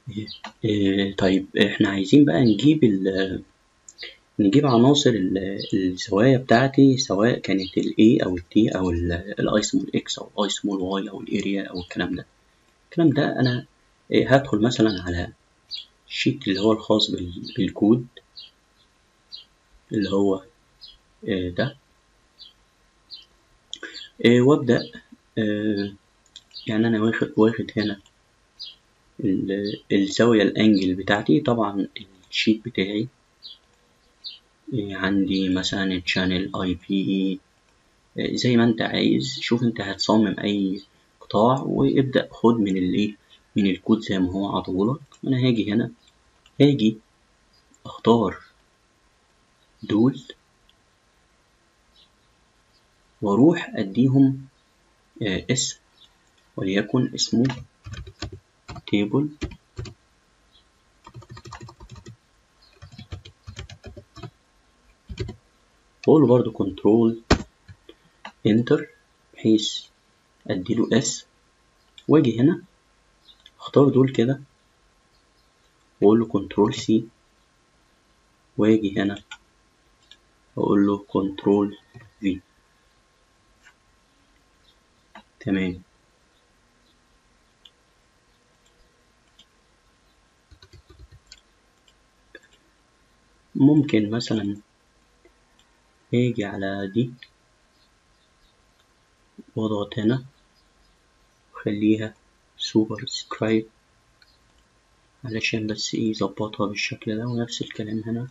إيه طيب احنا عايزين بقى نجيب ال نجيب عناصر ال- الزوايا بتاعتي سواء كانت ال A أو ال T أو ال I small x أو ال I small y أو الاريا أو الكلام ده الكلام ده أنا إيه هدخل مثلا على الشيت اللي هو الخاص بال- بالكود اللي هو إيه ده إيه وأبدأ إيه يعني أنا واخد واخد هنا ال- الزاوية الأنجل بتاعتي طبعا الشيت بتاعي إيه عندي مثلا channel اي بي زي ما انت عايز شوف انت هتصمم اي قطاع وابدأ خد من الايه من الكود زي ما هو عطولك انا هاجي هنا هاجي اختار دول واروح اديهم آه، اسم وليكن اسمه تيبل واقول له برضو كنترول انتر بحيث اديله اس واجي هنا اختار دول كده واقول له كنترول سي واجي هنا اقول له كنترول في تمام ممكن مثلا اجي على دي واضغط هنا خليها سوبر سكرايب علشان بس ايه يظبطها بالشكل ده ونفس الكلام هنا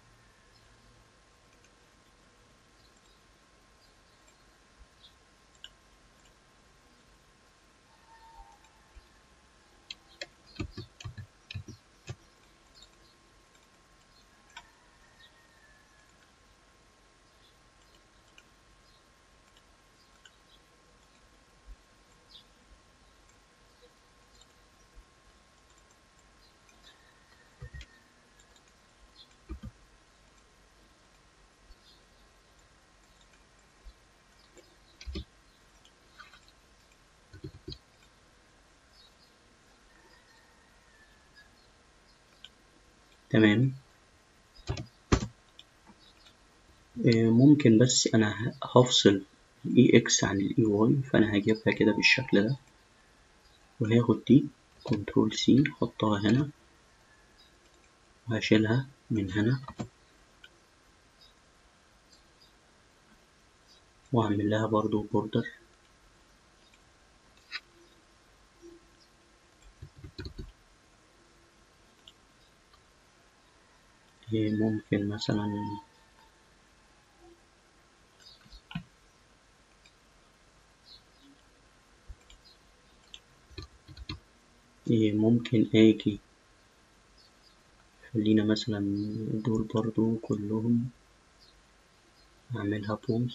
تمام آه، ممكن بس انا هفصل الاي اكس عن الاي واي فانا هجيبها كده بالشكل ده وهاخد دي كنترول سي احطها هنا وهشيلها من هنا واعمل لها برضو بوردر ممكن مثلا إيه ممكن اجي خلينا مثلا دول برضو كلهم اعملها بوست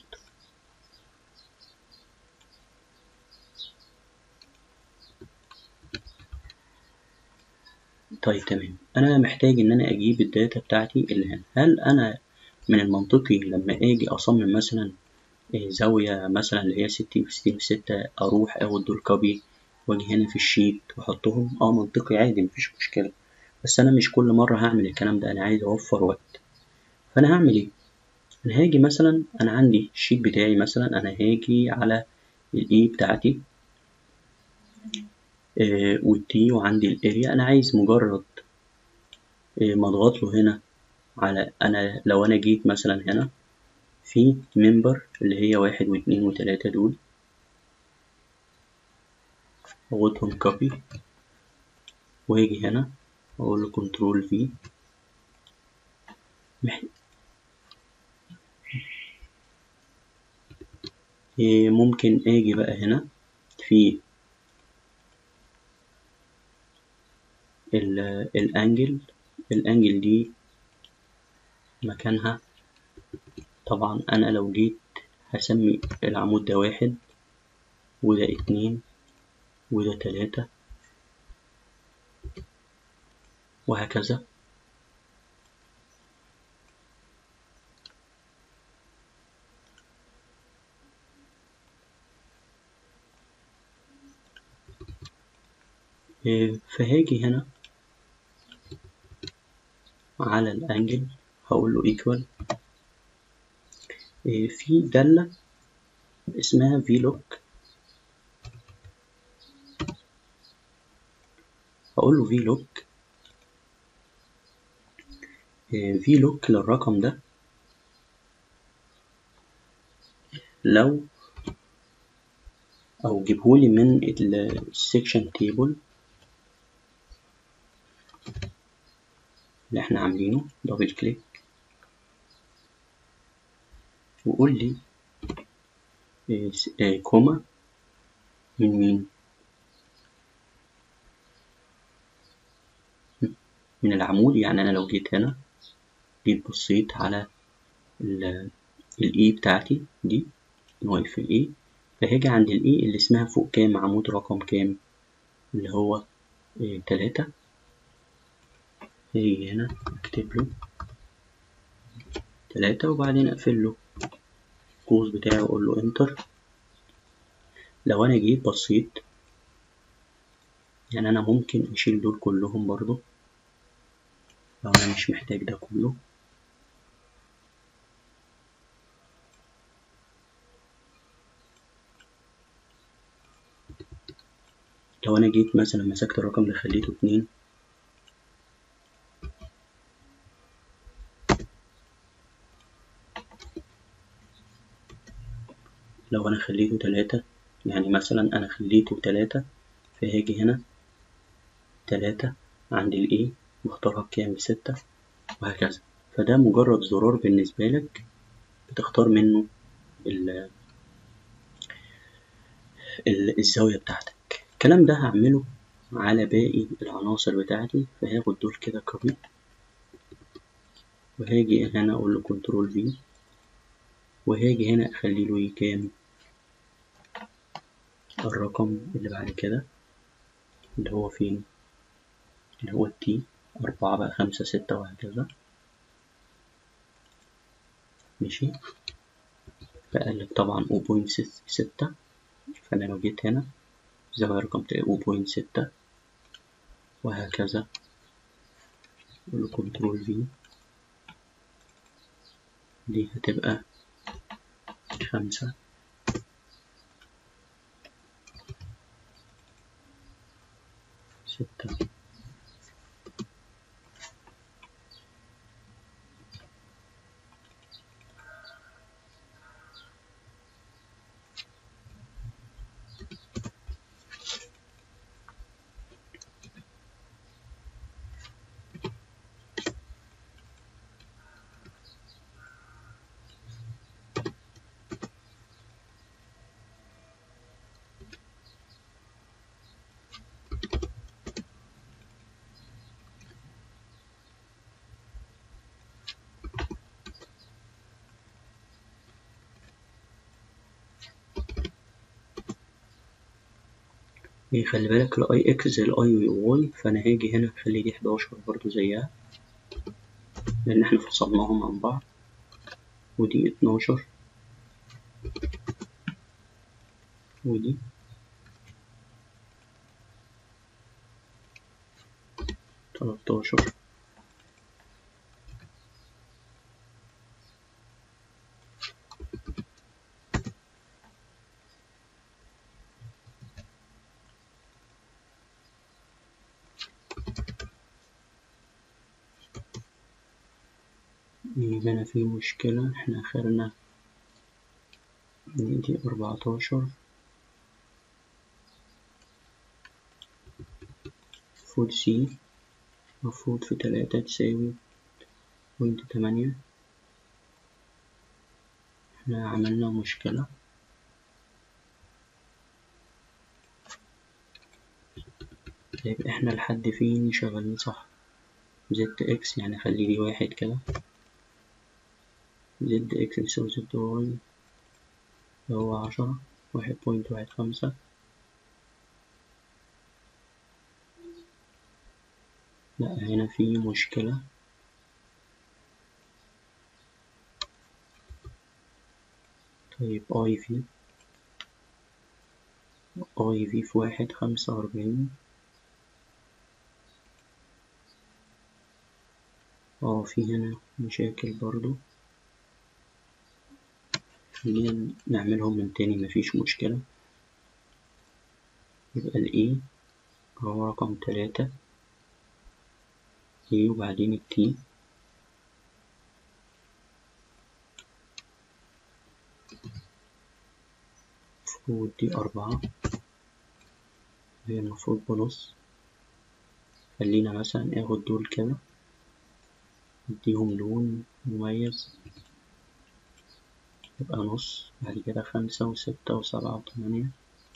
طيب تمام انا محتاج ان انا اجيب الداتا بتاعتي اللي هنا هل انا من المنطقي لما اجي اصمم مثلا إيه زاوية مثلا اللي هي ستين في ستين في ستة اروح اخد دول كوبي واجي هنا في الشيت واحطهم اه منطقي عادي مفيش مشكلة بس انا مش كل مرة هعمل الكلام ده انا عايز اوفر وقت فانا هعمل ايه انا هاجي مثلا انا عندي الشيت بتاعي مثلا انا هاجي على الاي بتاعتي آه والتي وعندي الاريا انا عايز مجرد آه ما اضغط له هنا على انا لو انا جيت مثلا هنا في ممبر اللي هي واحد واتنين وتلاتة دول اخدهم كوبي واجي هنا اقول له كنترول في ممكن اجي بقى هنا في الانجل الانجل دي مكانها طبعا انا لو جيت هسمي العمود ده واحد وده اتنين وده تلاتة وهكذا فهاجي هنا على الانجل هقول له equal في دالة اسمها vlook هقول له vlook vlook للرقم ده لو او جيبهولي من السكشن تيبل اللي احنا عاملينه دبل كليك وقول لي إيه إيه كوما من مين من العمود يعني انا لو جيت هنا جيت بصيت على الاي بتاعتي دي واقف في الاي فهاجي عند الاي اللي اسمها فوق كام عمود رقم كام اللي هو إيه تلاتة هاجي هنا اكتب له تلاتة وبعدين اقفل له القوس بتاعي واقول له انتر لو انا جيت بصيت يعني انا ممكن اشيل دول كلهم برضو لو انا مش محتاج ده كله لو انا جيت مثلا مسكت الرقم ده خليته اتنين لو انا خليته تلاتة يعني مثلا انا خليته تلاتة فهاجي هنا تلاتة عند الايه واختارها بكام بستة وهكذا فده مجرد زرار بالنسبة لك بتختار منه ال ال الزاوية بتاعتك الكلام ده هعمله على باقي العناصر بتاعتي فهاخد دول كده كوبي وهاجي هنا اقول له كنترول في وهاجي هنا اخلي له كام الرقم اللي بعد كده اللي هو فين اللي هو التي أربعة بقى خمسة ستة وهكذا ماشي بقلب طبعا او بوينت ستة فأنا لو جيت هنا زاوية رقم او بوينت ستة وهكذا أقول له كنترول في دي هتبقى خمسة ستة خلي بالك الاي اكس زي الاي واي فانا هاجي هنا اخلي دي حداشر برضو زيها لان احنا فصلناهم عن بعض ودي اتناشر ودي تلاتاشر هنا في مشكلة احنا اخرنا دي اربعتاشر فود سي مفروض في تلاتة تساوي بوينت تمانية احنا عملنا مشكلة طيب احنا لحد فين شغالين صح زد اكس يعني خلي دي واحد كده زد اكس يساوي زد واي اللي هو عشرة واحد بوينت واحد خمسة لا هنا في مشكلة طيب اي في اي في في واحد خمسة وأربعين اه في هنا مشاكل برضو خلينا نعملهم من تاني مفيش مشكلة يبقى ال E هو رقم تلاتة A وبعدين ال T المفروض دي أربعة هي المفروض بنص خلينا مثلا اخد دول كده نديهم لون مميز يبقى نص بعد كده خمسة وستة وسبعة وتمانية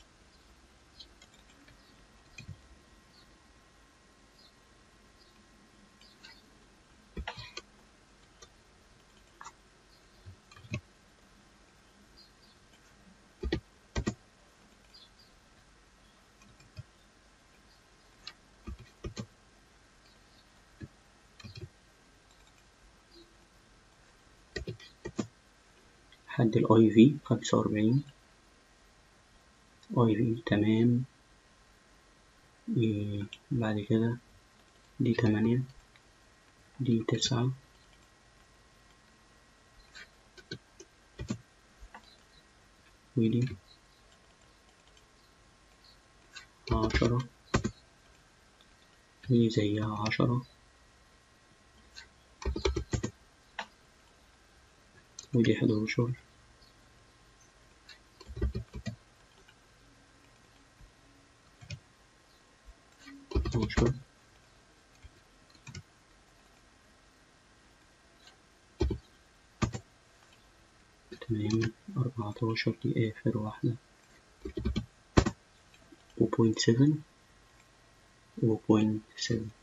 حد الاي في خمسة وأربعين اي في تمام إيه بعد كده دي تمانية دي تسعة ودي عشرة دي زيها عشرة ودي حداشر اتناشر تمام أربعتاشر دي آخر واحدة وبوينت سفن وبوينت سفن